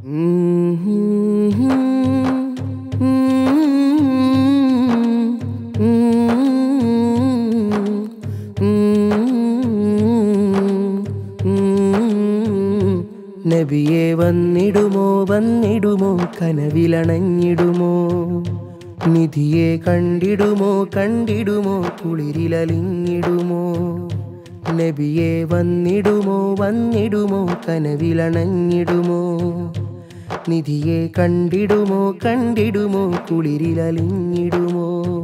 നബിയെ വന്നിടുമോ വന്നിടുമോ കനവിലണഞ്ഞിടുമോ നിധിയെ കണ്ടിടുമോ കണ്ടിടുമോ കുളിരിലലിഞ്ഞിടുമോ നബിയെ വന്നിടുമോ വന്നിടുമോ കനവിലണഞ്ഞിടുമോ നിധിയെ കണ്ടിടുമോ കണ്ടിടുമോ കുളിരിലലിഞ്ഞിടുമോ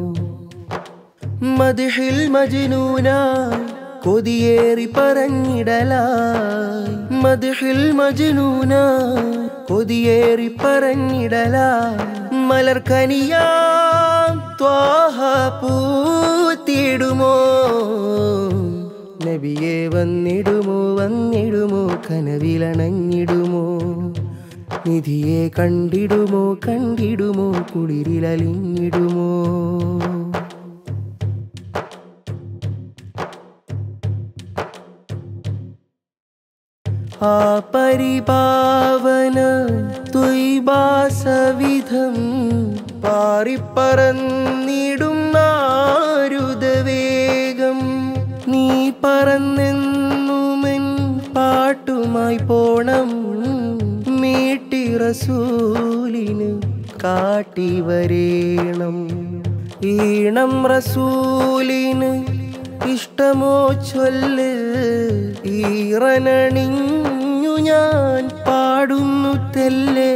മദ്ഹിൽ മജ്നൂനായി കൊതിയേറി പറഞ്ഞിടലായി മദ്ഹിൽ മജ്നൂനായി കൊതിയേറി പറഞ്ഞിടലായി മലർക്കനിയാം ത്വാഹ പൂത്തിടുമോ നബിയെ വന്നിടുമോ വന്നിടുമോ കനവിലണഞ്ഞിടുമോ നിധിയെ കണ്ടിടുമോ കണ്ടിടുമോ കുളിരിലലിഞ്ഞിടുമോ ആ പരിപാവന തുയ്ബാസവിധം പാറിപ്പറന്നിടും നാരുതവേഗം നീ പറന്നെന്നുമെൻ പാട്ടുമായി പോണം മീട്ടി റസൂലിന് കാട്ടി വരേണം ഈണം റസൂലിന് ഇഷ്ടമോ ചൊല്ല് ഈറനണിഞ്ഞു ഞാൻ പാടുന്നു തെല്ല്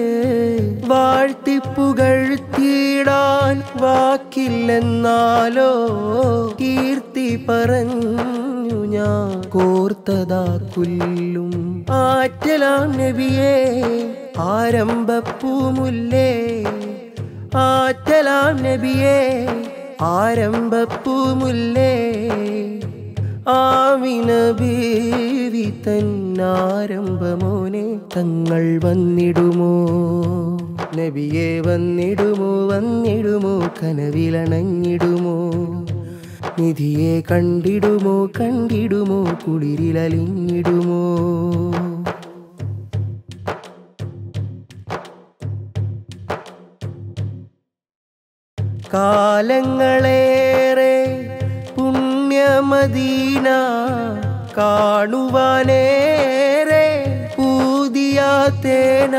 വാഴ്ത്തിപ്പുകഴ്ത്തിയിടാൻ വാക്കില്ലെന്നാലോ കീർത്തി പറഞ്ഞു ഞാൻ കോർത്തതാ കുല്ലും ആറ്റലാം നബിയേ ആരംഭപ്പൂമുല്ലേ ആറ്റലാം നബിയേ ആരംഭപ്പൂമുല്ലേ ആമിന ബീവി തന്നാരംഭമോനെ തങ്ങൾ വന്നിടുമോ നബിയെ വന്നിടുമോ വന്നിടുമോ കനവിലണഞ്ഞിടുമോ നിധിയെ കണ്ടിടുമോ കണ്ടിടുമോ കുളിരിലലിഞ്ഞിടുമോ കാലങ്ങളേറെ പുണ്യമദീന കാണുവാനേറെ പൂതിയാത്തേന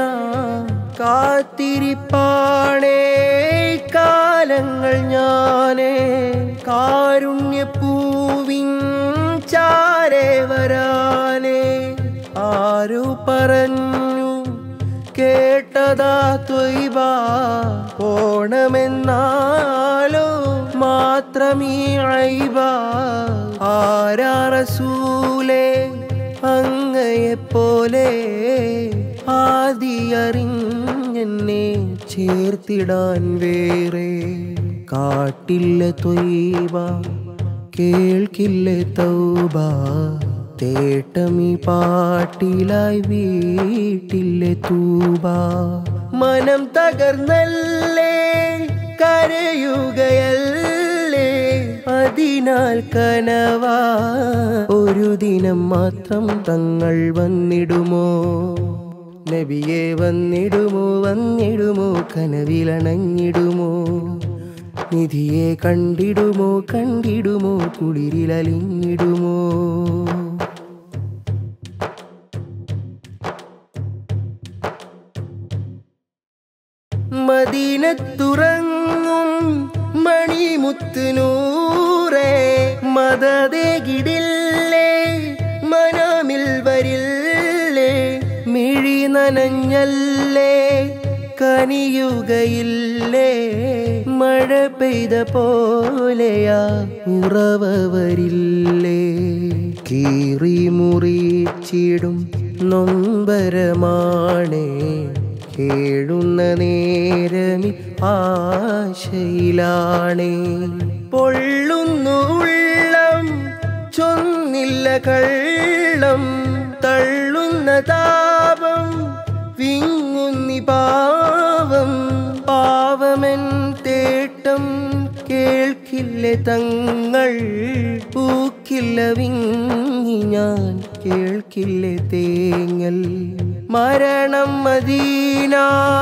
കാത്തിരിപ്പാണേ കാലങ്ങൾ ഞാനേ കാരുണ്യപ്പൂവിൻ ചാരെ വരാനേ ആരു പറഞ്ഞു കേട്ടതാ ത്വയ്ബ പോണമെന്നാലോ മാത്രമീ ഐബ ആരാ റസൂലേ അങ്ങയെപ്പോലെ ആദിയറിഞ്ഞെന്നെ ചേർത്തിടാൻ വേറെ കാട്ടില്ല ത്വയ്ബ കേൾക്കില്ല തൗബ തേട്ടമി പാട്ടിലായി വീട്ടിലെ തൂബ മനം തകർന്നല്ലേ കരയുകയല്ലേ അതിനാൽ കനവാ ഒരു ദിനം മാത്രം തങ്ങൾ വന്നിടുമോ നബിയെ വന്നിടുമോ വന്നിടുമോ കനവിലണഞ്ഞിടുമോ നിധിയെ കണ്ടിടുമോ കണ്ടിടുമോ കുളിരിലലിഞ്ഞിടുമോ മദീനത്തുറങ്ങും മണിമുത്തുനൂറേ മതതേകിടില്ലേ മനമിൽ വരില്ലേ മിഴി നനഞ്ഞല്ലേ കനിയുകയില്ലേ മഴ പെയ്ത പോലെയാ ഉറവ വരില്ലേ കീറി മുറിച്ചിടും നൊമ്പരമാണേ കേഴുന്ന നേരമി ആശയിലാണേ പൊള്ളുന്നു ഉള്ളം ചൊന്നില്ല കള്ളം തള്ളുന്ന താപം വിങ്ങുന്നി പാവം പാവമൻ തേട്ടം കേൾക്കില്ല തങ്ങൾ പൂക്കില്ല വിങ്ങി ഞാൻ കേൾക്കില്ല തേങ്ങൽ മരണം മദീന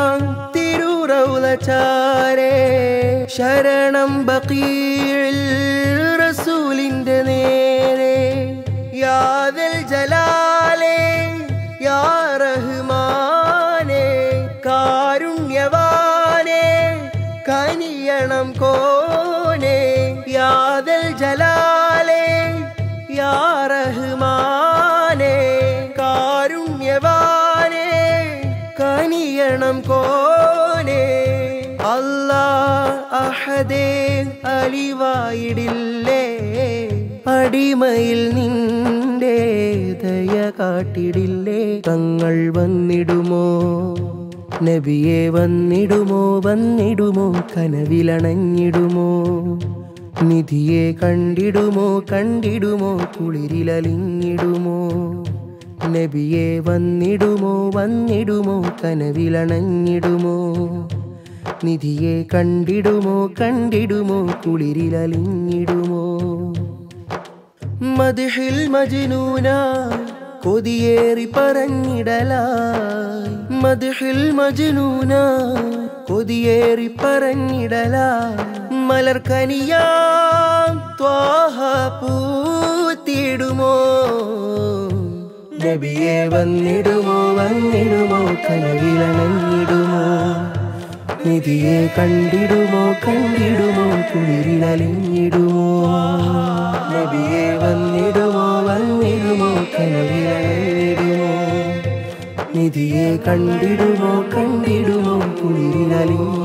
തിരുറൗലചാരേ ശരണം ബക്കീൽ റസൂലിന്റെ നേരെ യാദൽ ജലാലേ യാ റഹ്മാനേ കാരുണ്യവാനേ കനിയണം കോനേ യാദൽ ജലാലേ യാ റഹ്മാനേ കാരുണ്യവാനേ കനിയണം കോനേ അല്ലാ അഹദേ അലിവായിടില്ലേ അടിമയിൽ നിന്റെ ദയ കാട്ടിടില്ലേ തങ്ങൾ വന്നിടുമോ നബിയെ വന്നിടുമോ വന്നിടുമോ കനവിലണഞ്ഞിടുമോ നിധിയെ കണ്ടിടുമോ കണ്ടിടുമോ കുളിരിലലിഞ്ഞിടുമോ നബിയെ വന്നിടുമോ വന്നിടുമോ കനവിലണഞ്ഞിടുമോ നിധിയെ കണ്ടിടുമോ കണ്ടിടുമോ കുളിരിലലിഞ്ഞിടുമോ മദ്ഹിൽ മജ്നൂന കൊതിയേറി പറഞ്ഞിടലായി മദ്ഹിൽ മജ്നൂന കൊതിയേറി പറഞ്ഞിടലായി മലർക്കനിയാം ത്വാഹ പൂത്തിടുമോ നബിയെ വന്നിടുമോ വന്നിടുമോ കനവിലണഞ്ഞിടുമോ നിധിയെ കണ്ടിടുമോ കണ്ടിടുമോ കുളിരിലലിഞ്ഞിടുമോ നബിയെ വന്നിടുമോ വന്നിടുമോ കനവിലണിടുമോ നിധിയെ കണ്ടിടുമോ കണ്ടിടുമോ കുളിരിലലിഞ്ഞിടുമോ